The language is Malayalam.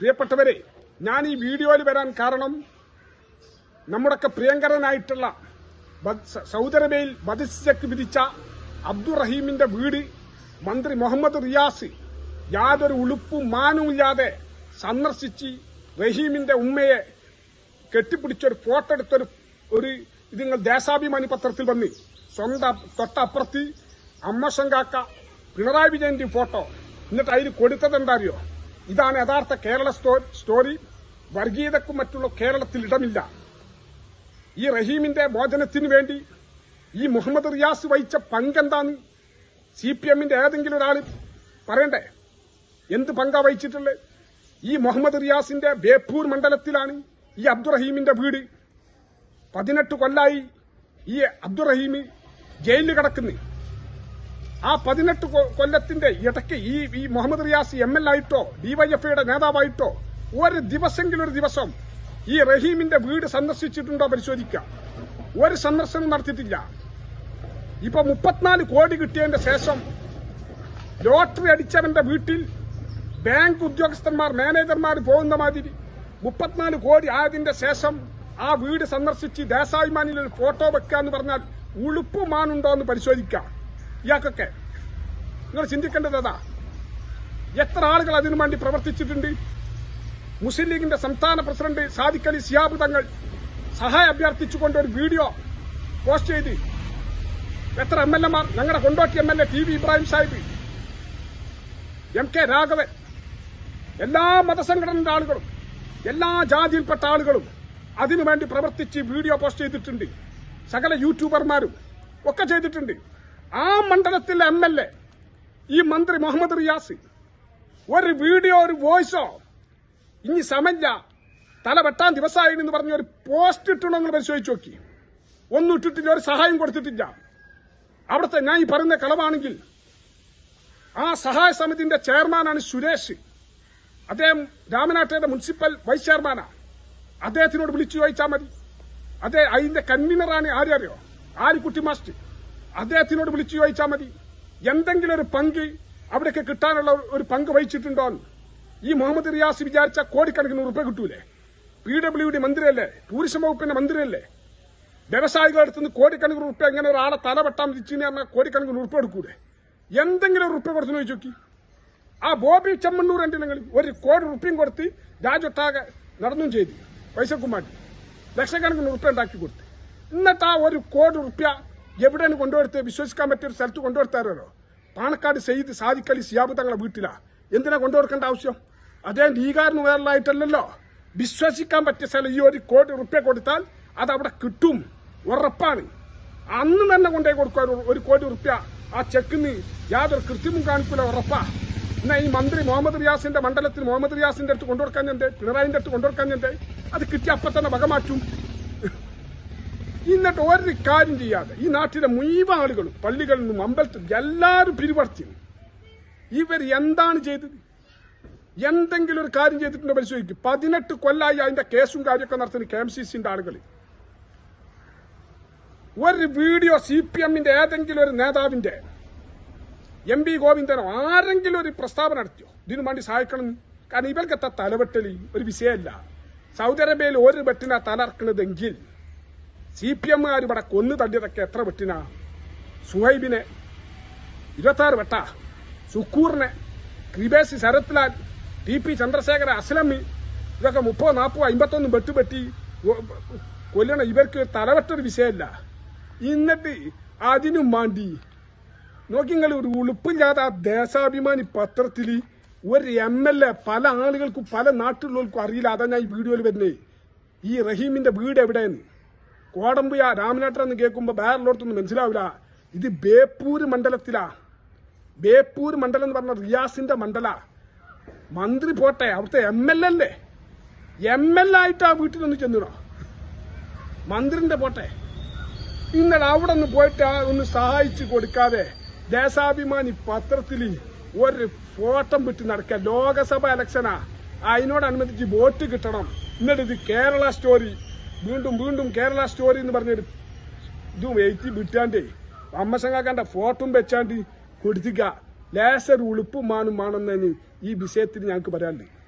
പ്രിയപ്പെട്ടവരെ ഞാൻ ഈ വീഡിയോയിൽ വരാൻ കാരണം നമ്മുടെയൊക്കെ പ്രിയങ്കരനായിട്ടുള്ള ബദ്- സ- സൗദി അറേബ്യയിൽ വധശിക്ഷയ്ക്ക് വിധിച്ച അബ്ദുറഹീമിന്റെ വീട് മന്ത്രി മുഹമ്മദ് റിയാസ് യാതൊരു ഉളുപ്പും മാനവുമില്ലാതെ സന്ദർശിച്ച് റഹീമിന്റെ ഉമ്മയെ കെട്ടിപ്പിടിച്ചൊരു ഫോട്ടോ എടുത്തൊരു ഒരു ഇത് നിങ്ങൾ ദേശാഭിമാനി പത്രത്തിൽ വന്ന് സ്വന്തം തൊട്ടപ്പുറത്ത് അമ്മശങ്കാക്ക പിണറായി വിജയന്റെ ഫോട്ടോ എന്നിട്ട് അതിൽ കൊടുത്തത് എന്താ അറിയോ ഇതാണ് യഥാർത്ഥ കേരള സ്റ്റോ- സ്റ്റോറി വർഗീയതക്കും മറ്റുള്ള കേരളത്തിൽ ഇടമില്ല ഈ റഹീമിന്റെ മോചനത്തിനു വേണ്ടി ഈ മുഹമ്മദ് റിയാസ് വഹിച്ച പങ്കെന്താന്ന് സി പി എമ്മിന്റെ ഏതെങ്കിലും ഒരാൾ പറയണ്ടേ എന്ത് പങ്കാ വഹിച്ചിട്ടുള്ളത് ഈ മുഹമ്മദ് റിയാസിന്റെ ബേപ്പൂർ മണ്ഡലത്തിലാണ് ഈ അബ്ദുറഹീമിന്റെ വീട് പതിനെട്ട് കൊല്ലായി ഈ അബ്ദുറഹീം ജയിലിൽ കിടക്കുന്നു ആ പതിനെട്ട് കൊ- കൊല്ലത്തിന്റെ ഇടയ്ക്ക് ഈ ഈ മുഹമ്മദ് റിയാസ് എം എൽ ആയിട്ടോ ഡിവൈഎഫ്ഐയുടെ നേതാവായിട്ടോ ഒരു ദിവസമെങ്കിലും ഒരു ദിവസം ഈ റഹീമിന്റെ വീട് സന്ദർശിച്ചിട്ടുണ്ടോ പരിശോധിക്കാം ഒരു സന്ദർശനം നടത്തിയിട്ടില്ല ഇപ്പൊ മുപ്പത്തിനാല് കോടി കിട്ടിയതിന്റെ ശേഷം ലോട്ടറി അടിച്ചവന്റെ വീട്ടിൽ ബാങ്ക് ഉദ്യോഗസ്ഥന്മാർ മാനേജർമാർ പോകുന്ന മാതിരി മുപ്പത്തിനാല് കോടി ആയതിന്റെ ശേഷം ആ വീട് സന്ദർശിച്ച് ദേശാഭിമാനിയിൽ ഒരു ഫോട്ടോ വെക്കുക എന്ന് പറഞ്ഞാൽ ഉളുപ്പുമാനുണ്ടോ എന്ന് പരിശോധിക്കാം ഇയാൾക്കൊക്കെ നിങ്ങൾ ചിന്തിക്കേണ്ടത് അതാ എത്ര ആളുകൾ അതിനു വേണ്ടി പ്രവർത്തിച്ചിട്ടുണ്ട് മുസ്ലിം ലീഗിന്റെ സംസ്ഥാന പ്രസിഡന്റ് സാദിഖ് അലി സിയാബ് തങ്ങൾ സഹായം അഭ്യർത്ഥിച്ചുകൊണ്ട് ഒരു വീഡിയോ പോസ്റ്റ് ചെയ്ത് എത്ര എം എൽ എമാർ ഞങ്ങളുടെ Kondotty M L A T V Ibrahim Sahib M K Raghavan എല്ലാ മതസംഘടനയുടെ ആളുകളും എല്ലാ ജാതിയിൽപ്പെട്ട ആളുകളും അതിനുവേണ്ടി പ്രവർത്തിച്ച് വീഡിയോ പോസ്റ്റ് ചെയ്തിട്ടുണ്ട് സകല യൂട്യൂബർമാരും ഒക്കെ ചെയ്തിട്ടുണ്ട് ആ മണ്ഡലത്തിലെ എം എൽ എ ഈ മന്ത്രി മുഹമ്മദ് റിയാസ് ഒരു വീഡിയോ ഒരു വോയിസോ ഇനി സമല്ല തല വെട്ടാൻ ദിവസമായി എന്ന് പറഞ്ഞ ഒരു പോസ്റ്റ് ഇട്ടുണ്ടോ നിങ്ങൾ പരിശോധിച്ച് നോക്കി ഒന്നും ഇട്ടിട്ടില്ല ഒരു സഹായം കൊടുത്തിട്ടില്ല അവിടുത്തെ ഞാൻ ഈ പറയുന്ന കളവാണെങ്കിൽ ആ സഹായ സമിതിന്റെ ചെയർമാനാണ് സുരേഷ് അദ്ദേഹം രാമനാട്ടയുടെ മുനിസിപ്പൽ വൈസ് ചെയർമാനാ അദ്ദേഹത്തിനോട് വിളിച്ചു ചോദിച്ചാൽ മതി അതെ അതിന്റെ കൺവീനറാണ് ആരറിയോ ആലിക്കുട്ടി മാസ്റ്റർ അദ്ദേഹത്തിനോട് വിളിച്ചു ചോദിച്ചാൽ മതി എന്തെങ്കിലും ഒരു പങ്ക് അവിടേക്ക് കിട്ടാനുള്ള ഒരു പങ്ക് വഹിച്ചിട്ടുണ്ടോ എന്ന്. ഈ മുഹമ്മദ് റിയാസ് വിചാരിച്ച കോടിക്കണക്കിന് ഉറുപ്പ കിട്ടൂലേ പി ഡബ്ല്യു ഡി മന്ത്രിയല്ലേ ടൂറിസം വകുപ്പിന്റെ മന്ത്രിയല്ലേ വ്യവസായികളുടെ അടുത്ത് നിന്ന് കോടിക്കണക്കിന് ഉറുപ്പ എങ്ങനെ ഒരാളെ തല വെട്ടാൻ വിധിച്ചെന്ന് പറഞ്ഞാൽ കോടിക്കണക്കിന് ഉറുപ്പ എടുക്കൂലേ എന്തെങ്കിലും ഒരു ഉറുപ്പ കൊടുത്തു ചോദിച്ചു നോക്കി ആ ബോബി ചെമ്മണ്ണൂർ ഉണ്ടെങ്കിൽ ഒരു കോടി റുപ്യം കൊടുത്ത് രാജൊട്ടാകെ നടന്നും ചെയ്തു പൈസക്കും മാറ്റി ലക്ഷക്കണക്കിന് ഉറുപ്പ ഉണ്ടാക്കി കൊടുത്ത് എന്നിട്ട് ആ ഒരു കോടി റുപ്യ എവിടെയാണ് കൊണ്ടുകൊടുത്ത് വിശ്വസിക്കാൻ പറ്റിയ ഒരു സ്ഥലത്ത് കൊണ്ടുകൊടുത്താരോ പാണക്കാട് സെയ്ത് സാദിക്കലി സിയാബ് തങ്ങളെ വീട്ടിലാ എന്തിനാ കൊണ്ടുകൊടുക്കേണ്ട ആവശ്യം അദ്ദേഹം ലീഗാരന് വേറലായിട്ടല്ലല്ലോ വിശ്വസിക്കാൻ പറ്റിയ സ്ഥലം ഈ ഒരു കോടി റുപ്യ കൊടുത്താൽ അത് അവിടെ കിട്ടും ഉറപ്പാണ് അന്ന് തന്നെ കൊണ്ടേ കൊടുക്കുക ഒരു- ഒരു കോടി റുപ്യ ആ ചെക്കിന് യാതൊരു കൃത്യമം കാണിക്കൂല ഉറപ്പാ എന്നാ ഈ മന്ത്രി മുഹമ്മദ് റിയാസിന്റെ മണ്ഡലത്തിൽ മുഹമ്മദ് റിയാസിന്റെ അടുത്ത് കൊണ്ടുകൊടുക്കാൻ ഞാൻ പിണറായിന്റെ അടുത്ത് കൊണ്ടുകൊടുക്കാൻ ഞാൻ അത് കിട്ടി അപ്പൊ തന്നെ വക മാറ്റും എന്നിട്ട് ഒരു കാര്യം ചെയ്യാതെ ഈ നാട്ടിലെ മുഴുവൻ ആളുകളും പള്ളികളിൽ നിന്നും അമ്പലത്തിൽ എല്ലാവരും പിരിവർത്തി ഇവർ എന്താണ് ചെയ്തത് എന്തെങ്കിലും ഒരു കാര്യം ചെയ്തിട്ടുണ്ടോ പരിശോധിക്കും പതിനെട്ട് കൊല്ലായി അതിന്റെ കേസും കാര്യമൊക്കെ നടത്തുന്ന കെ എം സി സിന്റെ ആളുകൾ ഒരു വീഡിയോ സി പി എമ്മിന്റെ ഏതെങ്കിലും ഒരു നേതാവിന്റെ എം പി ഗോവിന്ദനോ ആരെങ്കിലും ഒരു പ്രസ്താവന നടത്തിയോ ഇതിനു വേണ്ടി സഹായിക്കണം എന്ന്? കാരണം ഇവർക്കെത്ത തലവെട്ടലി ഒരു വിഷയമല്ല സൗദി അറേബ്യയിൽ ഒരു വെട്ടിനാ തലർക്കുന്നതെങ്കിൽ സി പി എമ്മുകാർ ഇവിടെ കൊന്നു തള്ളിയതൊക്കെ എത്ര വെട്ടിനാ സുഹൈബിനെ ഇരുപത്താറ് വെട്ട സുക്കൂറിനെ കൃപേശി ശരത്ലാൽ ടി പി ചന്ദ്രശേഖര അസ്ലമി ഇതൊക്കെ മുപ്പത് നാൽപ്പത് അമ്പത്തൊന്നും വെട്ടുപെട്ടി കൊല്ലണം ഇവർക്ക് തലവെട്ടൊരു വിഷയമല്ല എന്നിട്ട് അതിനും വേണ്ടി നോക്കിങ്ങൾ ഒരു ഉളുപ്പില്ലാതെ ആ ദേശാഭിമാനി പത്രത്തിൽ ഒരു എം എൽ എ പല ആളുകൾക്കും പല നാട്ടിലുള്ളവർക്കും അറിയില്ല അതാ ഞാൻ ഈ വീഡിയോയിൽ വരുന്നേ ഈ റഹീമിന്റെ വീട് എവിടെയെന്ന് കോടമ്പുയ രാമനാട്ടൻ കേൾക്കുമ്പോൾ വേറെല്ലോടത്തൊന്നും മനസ്സിലാവില്ല ഇത് ബേപ്പൂര് മണ്ഡലത്തിലാ ബേപ്പൂർ മണ്ഡലം എന്ന് പറഞ്ഞ റിയാസിന്റെ മണ്ഡല മന്ത്രി പോട്ടെ അവിടുത്തെ എം എൽ അല്ലേ എം എൽ ആയിട്ട് ആ വീട്ടിലൊന്ന് ചെന്നിടോ മന്ത്രിന്റെ പോട്ടെ ഇന്നലെ അവിടെ ഒന്ന് പോയിട്ട് ആ ഒന്ന് സഹായിച്ചു കൊടുക്കാതെ ദേശാഭിമാനി പത്രത്തിൽ ഒരു ഫോട്ടം വിട്ട് നടക്കുക ലോകസഭ ഇലക്ഷനാ അതിനോടനുബന്ധിച്ച് വോട്ട് കിട്ടണം എന്നിട്ട് ഇത് കേരള സ്റ്റോറി വീണ്ടും വീണ്ടും കേരള സ്റ്റോറി എന്ന് പറഞ്ഞൊരു ഇതും എഴുതി വിട്ടാണ്ടേ അമ്മസങ്ങാക്കാന്റെ ഫോട്ടോയും വെച്ചാണ്ട് കൊടുത്തിക്ക ലേസർ ഉളുപ്പും മാനും മാണെന്നു ഈ വിഷയത്തിൽ ഞങ്ങൾക്ക് പറയാനുണ്ട്